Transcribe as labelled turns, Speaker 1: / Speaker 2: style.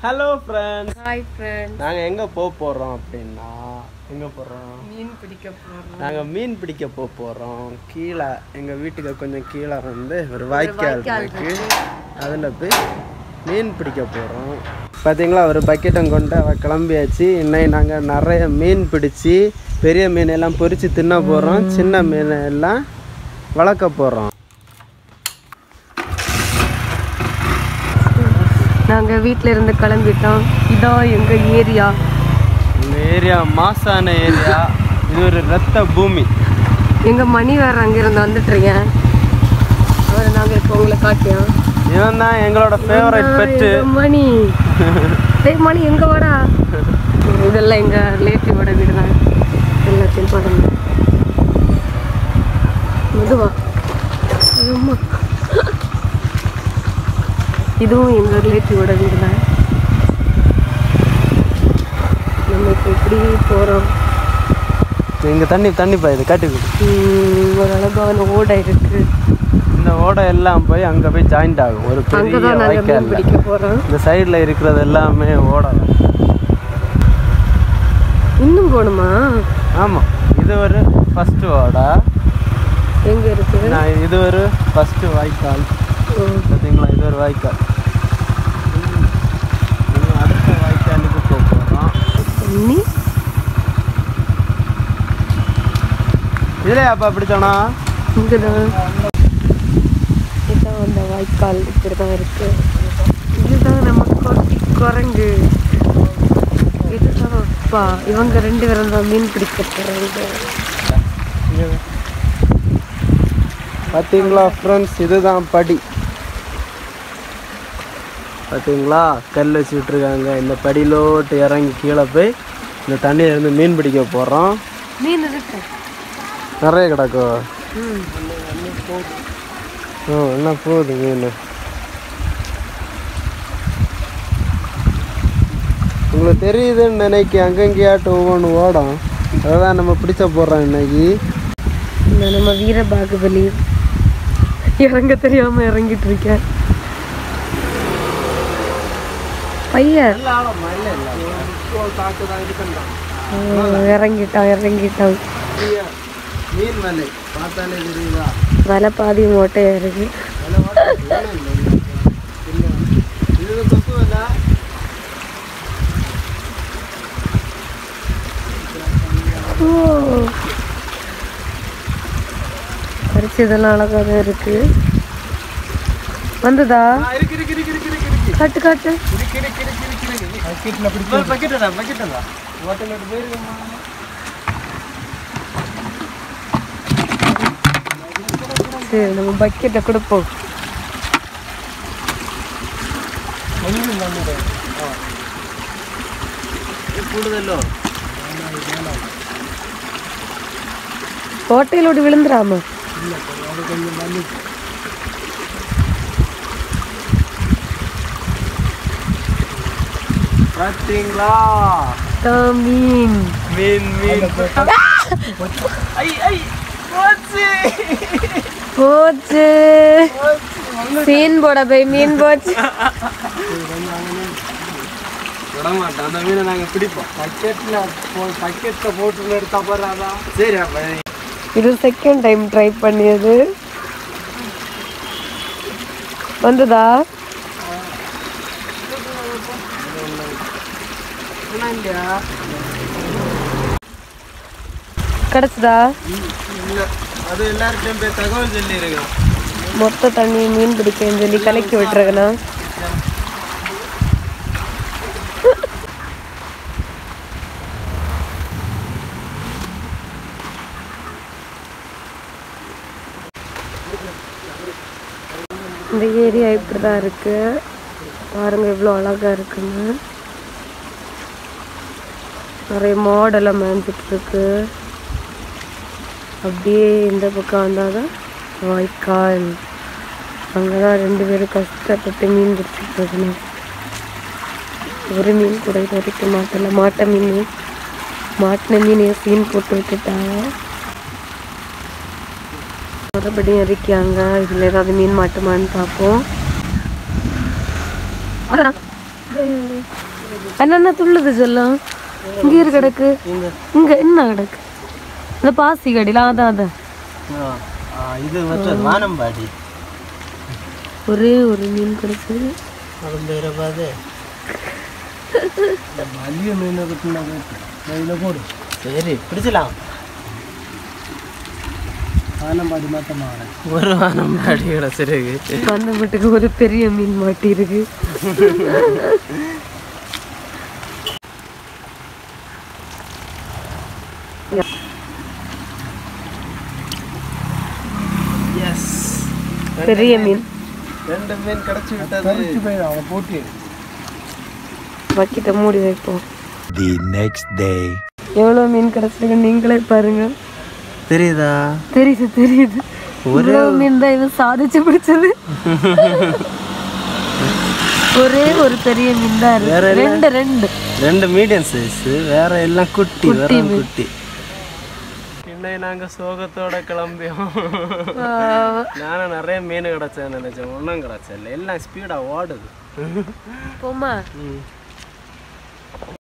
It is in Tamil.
Speaker 1: ஹலோ ஃப்ரெண்ட்ஸ்
Speaker 2: ஹாய் ஃப்ரெண்ட்
Speaker 1: நாங்கள் எங்கே போக போகிறோம் அப்படின்னா எங்கே போகிறோம்
Speaker 2: மீன் பிடிக்க போறோம்
Speaker 1: நாங்கள் மீன் பிடிக்க போக போகிறோம் கீழே எங்கள் வீட்டுக்கு கொஞ்சம் கீழே வந்து ஒரு வாய்க்கால் இருக்கு அதில் போய் மீன் பிடிக்க போகிறோம் பார்த்தீங்களா ஒரு பக்கெட்டும் கொண்டு அவ கிளம்பியாச்சு இன்னைக்கு நாங்கள் நிறைய மீன் பிடிச்சி பெரிய மீன் எல்லாம் பொரிச்சு தின்ன போகிறோம் சின்ன மீன் எல்லாம் வளர்க்க போகிறோம்
Speaker 2: நாங்க வீட்ல இருந்து கிளம்பிட்டோம் இதான் எங்க ஏரியா
Speaker 1: இந்த ஏரியா மாசான ஏரியா இது ஒரு ரத்த பூமி
Speaker 2: எங்க மணி வேற அங்கிருந்து வந்துட்டு இருக்கேன் அவரை நாங்க இப்போ உங்களை காட்டியோம்
Speaker 1: இவன் தான் எங்களோட ஃபேவரட் பெட்டு
Speaker 2: எங்க மணி டேய் மணி எங்க வாடா இதெல்லாம் எங்க ரிலேட்டிவோட வீடு தான் எல்லாத்தையும் பாருங்க மெதுவா அம்மா இதுவும் எங்க ரிலேட்டிவோட வீடு தான் நம்ம இப்போ எப்படி போறோம்
Speaker 1: இங்கே தண்ணி தண்ணி பாயுது காட்டி கொடு
Speaker 2: உம், ஒரு அழகான ஓடை இருக்கு
Speaker 1: இந்த ஓடை எல்லாம் போய் அங்கே போய் ஜாயிண்ட் ஆகும் ஒரு பெரிய
Speaker 2: அங்கதான் நாங்க மீன்
Speaker 1: வாய்க்கால்
Speaker 2: பிடிக்க போறோம்
Speaker 1: இந்த சைடில் இருக்கிறது எல்லாமே ஓடை
Speaker 2: இன்னும் போகணுமா
Speaker 1: ஆமாம் இது ஒரு ஃபஸ்ட்டு ஓடை
Speaker 2: எங்க இருக்கு
Speaker 1: நான் இது ஒரு ஃபஸ்ட்டு வாய்க்கால்
Speaker 2: ஓ,
Speaker 1: பார்த்தீங்களா இது ஒரு வாய்க்கால் இனி அடுத்த வாய்க்காலுக்கு போக போகிறோம்
Speaker 2: தண்ணி
Speaker 1: இதுல அப்பா பிடிச்சோனா
Speaker 2: இங்கதான் இதான் அந்த வாய்க்கால் இப்படிதான் இருக்கு இதுதான் நம்ம கொட்டி குரங்கு இதுதான் அப்பா இவங்க ரெண்டு பேரும் தான் மீன் பிடிக்க போறாங்க
Speaker 1: பார்த்தீங்களா ஃப்ரெண்ட்ஸ் இதுதான் படி பார்த்தீங்களா கல் வச்சு விட்ருக்காங்க இந்த படியிலோட்டு இறங்கி கீழே போய் இந்த தண்ணியில இருந்து மீன் பிடிக்க போகிறோம்
Speaker 2: மீன் இருக்கு
Speaker 1: நிறைய கிடக்கும்
Speaker 2: ம்
Speaker 1: ஓ என்ன போகுது மீன் உங்களுக்கு தெரியுதுன்னு நினைக்கி அங்கங்கேயாட்டு ஒவ்வொன்று ஓடும் அதுதான் நம்ம பிடிச்ச போடுறோம் இன்னைக்கு
Speaker 2: இந்த நம்ம வீரபாகுபலி இறங்க தெரியாம இறங்கிட்டு இருக்கேன் பையன் ஆ, இறங்கிட்டான் இறங்கிட்டான்
Speaker 1: மீன் வலை பார்த்தாலே தெரியுதா
Speaker 2: வலை பாதி மோட்டையா இருக்கு
Speaker 1: இது கொசு வலை
Speaker 2: ஓ பறிச்சதெல்லாம் அழகா தான் இருக்கு வந்ததா
Speaker 1: இருக்கு இருக்கு இருக்கு இருக்கு இருக்கு இருக்கு
Speaker 2: காட்டு காட்டு
Speaker 1: இருக்கு இருக்கு இருக்கு இருக்கு இருக்கு பக்கெட்ல பிடிச்சு பக்கெட்டா பக்கெட்டா ஹோட்டல்ல போயிருக்கோமா
Speaker 2: சரி நம்ம பக்கெட்டை கொடுப்போம்
Speaker 1: കൂടുതലോ
Speaker 2: கோட்டையிலோடு விழுந்துடாம
Speaker 1: பாத்தீங்களா
Speaker 2: தான் மீன்
Speaker 1: மீன் மீன் ஐ ஐ போச்சு
Speaker 2: போச்சு சீன் போட போய் மீன் போச்சு
Speaker 1: விட மாட்டோம் அந்த மீனை நாங்க பிடிப்போம் பக்கெட்ல பக்கெட்ல போட்டு எடுத்தா போறாதா சரி அப்ப
Speaker 2: இது செகண்ட் டைம் ட்ரை பண்ணியது வந்ததா கிடைச்சதா
Speaker 1: இல்ல அது எல்லார்ட்டையும் போய் தகவல் சொல்லி இருக்கோம்
Speaker 2: மொத்த தண்ணி மீன் பிடிக்கன்னு சொல்லி கலக்கி விட்டுருக்கண்ணா இந்த ஏரியா இப்படி தான் இருக்கு பாருங்க இவ்வளோ அழகா இருக்குன்னு நிறைய மாடெல்லாம் மேய்ஞ்சிட்டு இருக்கு அப்படியே இந்த பக்கம் வந்தால் தான் வாய்க்கால் அங்கே தான் ரெண்டு பேரும் கஷ்டப்பட்டு மீன் பிடிச்சிட்டு இருக்கணும் ஒரு மீன் கூட இது வரைக்கும் மாட்டல மாட்டை மீன் மாட்டின மீன் சீன் போட்டு விட்டுட்டாங்க மறுபடியும் இருக்காங்க இதில் ஏதாவது மீன் மாட்டுமான்னு பார்ப்போம் அதான். என்னென்ன துள்ளுது சொல்லும் இங்க இரு கிடக்கு
Speaker 1: இந்த
Speaker 2: இங்க என்ன கிடக்கு இந்த பாசி கடியில அதான் அதான்
Speaker 1: ஆ, ஆ, இது மற்றது வானம்பாடி
Speaker 2: ஒரே ஒரு மீன் கிடைச்சது
Speaker 1: அது பேர பாது மல்லிகை மீன் இருக்குன்னா போடு சரி பிடிச்சலாம் வானம்பாடி மாத்தமா ஒரு வானம்பாடி கிடச்சிருக்கு
Speaker 2: அந்த வீட்டுக்கு ஒரு பெரிய மீன் மாட்டி இருக்கு
Speaker 1: எஸ்
Speaker 2: பெரிய மீன்
Speaker 1: ரெண்டு மீன் கிடச்சி விட்டது அவனை போட்டி
Speaker 2: பக்கெட்டை மூடி வைப்போம்
Speaker 3: The next day.
Speaker 2: எவ்வளவு மீன் கிடைச்சிருக்கு நீங்களே பாருங்க
Speaker 1: தெரியுதா
Speaker 2: தெரியுது தெரியுது இவ்வளவு மீன் தான் இவன் சாதிச்சு பிடிச்சது ஒரே ஒரு பெரிய மீன் தான்
Speaker 1: வேற
Speaker 2: இருக்கு ரெண்டு ரெண்டு
Speaker 1: ரெண்டு மீடியம் சைஸ் வேற எல்லாம் குட்டி வேற குட்டி இன்னைக்கு நாங்க சோகத்தோட கிளம்பியோம் நானும் நிறைய மீன் கிடைச்சேன்னு நினைச்சேன் ஒன்றும் கிடைச்சல எல்லாம் ஸ்பீடா ஓடுது
Speaker 2: போமா
Speaker 1: ம்